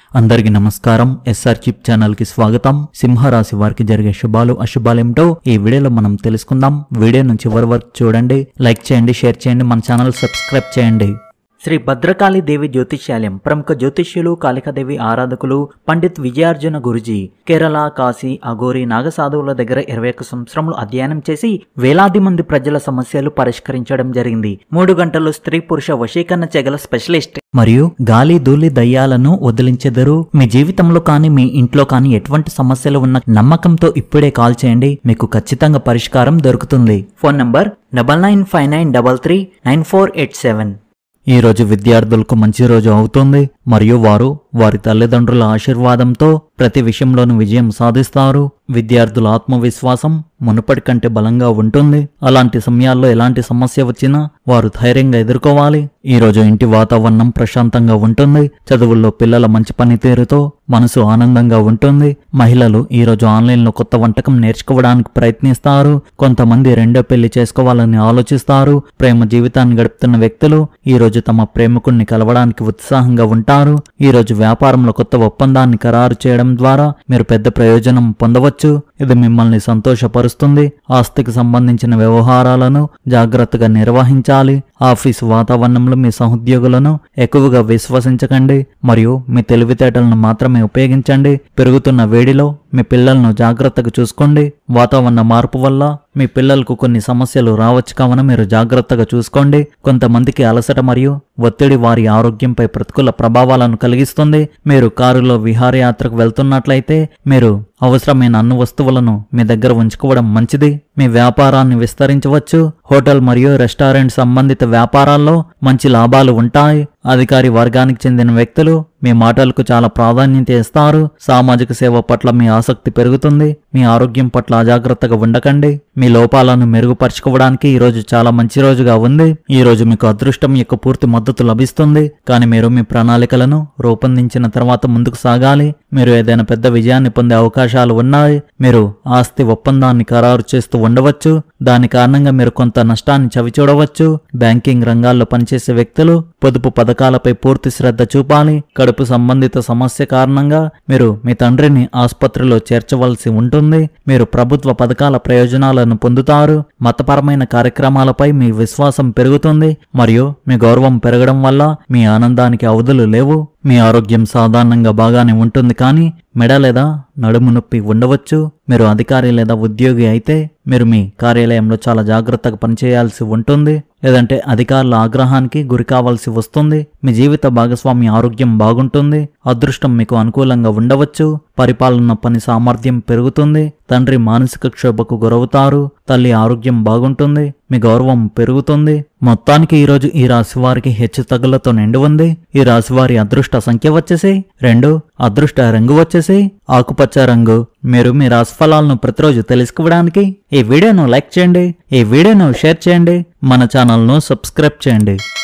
అందరికీ నమస్కారం SR chip channel కి స్వాగతం సింహరాశి వారికి జరిగే శుభాలు అశుభాలేమిటో ఈ వీడియోలో మనం తెలుసుకుందాం వీడియోను చివరి వరకు చూడండి లైక్ చేయండి షేర్ చేయండి మన ఛానల్ సబ్స్క్రైబ్ చేయండి శ్రీ భద్రకాళి దేవి జ్యోతిష్యాలయం ప్రముఖ జ్యోతిష్యులు కాళికాదేవి ఆరాధకులు పండిత్ విజయార్జున గురుజీ కేరళ కాశీ అఘోరి నాగసాధువుల దగ్గర ఇరవై ఒక్క సంవత్సరములు అధ్యయనం చేసి వేలాది మంది ప్రజల సమస్యలు పరిష్కరించడం జరిగింది మూడు గంటలు స్త్రీ పురుష వశీకరణ చెగల స్పెషలిస్ట్ మరియు గాలి ధూళి దయ్యాలను వదిలించెదరు మీ జీవితంలో కానీ మీ ఇంట్లో కానీ ఎటువంటి సమస్యలు ఉన్న నమ్మకంతో ఇప్పుడే కాల్ చేయండి మీకు ఖచ్చితంగా పరిష్కారం దొరుకుతుంది phone number double nine five nine double three nine four eight seven ఈ రోజు విద్యార్థులకు మంచి రోజు అవుతుంది మరియు వారు వారి తల్లిదండ్రుల ఆశీర్వాదంతో ప్రతి విషయంలోనూ విజయం సాధిస్తారు విద్యార్థుల ఆత్మవిశ్వాసం మునుపటి కంటే బలంగా ఉంటుంది అలాంటి సమయాల్లో ఎలాంటి సమస్య వచ్చినా వారు ధైర్యంగా ఎదుర్కోవాలి ఈ రోజు ఇంటి వాతావరణం ప్రశాంతంగా ఉంటుంది చదువుల్లో పిల్లల మంచి పనితీరుతో మనసు ఆనందంగా ఉంటుంది మహిళలు ఈ రోజు ఆన్లైన్లో కొత్త వంటకం నేర్చుకోవడానికి ప్రయత్నిస్తారు కొంతమంది రెండో పెళ్లి చేసుకోవాలని ఆలోచిస్తారు ప్రేమ జీవితాన్ని గడుపుతున్న వ్యక్తులు ఈ రోజు తమ ప్రేమికుణ్ణి కలవడానికి ఉత్సాహంగా ఉంటారు ఈ రోజు వ్యాపారంలో కొత్త ఒప్పందాన్ని ఖరారు చేయడం ద్వారా మీరు పెద్ద ప్రయోజనం పొందవచ్చు ఇది మిమ్మల్ని సంతోషపరుస్తుంది ఆస్తికి సంబంధించిన వ్యవహారాలను జాగ్రత్తగా నిర్వహించాలి ఆఫీసు వాతావరణంలో మీ సహోద్యోగులను ఎక్కువగా విశ్వసించకండి మరియు మీ తెలివితేటలను మాత్రమే ఉపయోగించండి పెరుగుతున్న వేడిలో మీ పిల్లలను జాగ్రత్తగా చూసుకోండి వాతావరణ మార్పు వల్ల మీ పిల్లలకు కొన్ని సమస్యలు రావచ్చు కావున మీరు జాగ్రత్తగా చూసుకోండి కొంతమందికి అలసట మరియు ఒత్తిడి వారి ఆరోగ్యంపై ప్రతికూల ప్రభావాలను కలిగిస్తుంది మీరు కారులో విహారయాత్రకు వెళ్తున్నట్లయితే మీరు అవసరమైన అన్ని వస్తువులను మీ దగ్గర ఉంచుకోవడం మంచిది మీ వ్యాపారాన్ని విస్తరించవచ్చు హోటల్ మరియు రెస్టారెంట్ సంబంధిత వ్యాపారాల్లో మంచి లాభాలు ఉంటాయి అధికారి వర్గానికి చెందిన వ్యక్తులు మీ మాటలకు చాలా ప్రాధాన్యత ఇస్తారు సామాజిక సేవ పట్ల మీ ఆసక్తి పెరుగుతుంది మీ ఆరోగ్యం పట్ల అజాగ్రత్తగా ఉండకండి మీ లోపాలను మెరుగుపరచుకోవడానికి ఈ రోజు చాలా మంచి రోజుగా ఉంది ఈ రోజు మీకు అదృష్టం యొక్క పూర్తి మద్దతు లభిస్తుంది కానీ మీరు మీ ప్రణాళికలను రూపొందించిన తర్వాత ముందుకు సాగాలి మీరు ఏదైనా పెద్ద విజయాన్ని పొందే అవకాశాలు ఉన్నాయి మీరు ఆస్తి ఒప్పందాన్ని ఖరారు చేస్తూ ఉండవచ్చు దాని కారణంగా మీరు కొంత నష్టాన్ని చవిచూడవచ్చు బ్యాంకింగ్ రంగాల్లో పనిచేసే వ్యక్తులు పొదుపు పథకాలపై పూర్తి శ్రద్ధ చూపాలి కడుపు సంబంధిత సమస్య కారణంగా మీరు మీ తండ్రిని ఆసుపత్రిలో చేర్చవలసి ఉంటుంది మీరు ప్రభుత్వ పథకాల ప్రయోజనాలను పొందుతారు మతపరమైన కార్యక్రమాలపై మీ విశ్వాసం పెరుగుతుంది మరియు మీ గౌరవం పెరగడం వల్ల మీ ఆనందానికి అవధులు లేవు మీ ఆరోగ్యం సాధారణంగా బాగానే ఉంటుంది కానీ మెడ లేదా నడుము నొప్పి ఉండవచ్చు మీరు అధికారి లేదా ఉద్యోగి అయితే మీరు మీ కార్యాలయంలో చాలా జాగ్రత్తగా పనిచేయాల్సి ఉంటుంది లేదంటే అధికారుల ఆగ్రహానికి గురి కావాల్సి వస్తుంది మీ జీవిత భాగస్వామి ఆరోగ్యం బాగుంటుంది అదృష్టం మీకు అనుకూలంగా ఉండవచ్చు పరిపాలన పని సామర్థ్యం పెరుగుతుంది తండ్రి మానసిక క్షోభకు గురవుతారు తల్లి ఆరోగ్యం బాగుంటుంది మీ గౌరవం పెరుగుతుంది మొత్తానికి ఈరోజు ఈ రాశి వారికి హెచ్చు తగులతో నిండి ఉంది ఈ రాశి వారి అదృష్ట సంఖ్య వచ్చేసి రెండు అదృష్ట రంగు వచ్చేసి ఆకుపచ్చ రంగు మీరు మీ రాశి ఫలాలను ప్రతిరోజు తెలుసుకోవడానికి ఈ వీడియోను లైక్ చేయండి ఈ వీడియోను షేర్ చేయండి మన ఛానల్ను సబ్స్క్రైబ్ చేయండి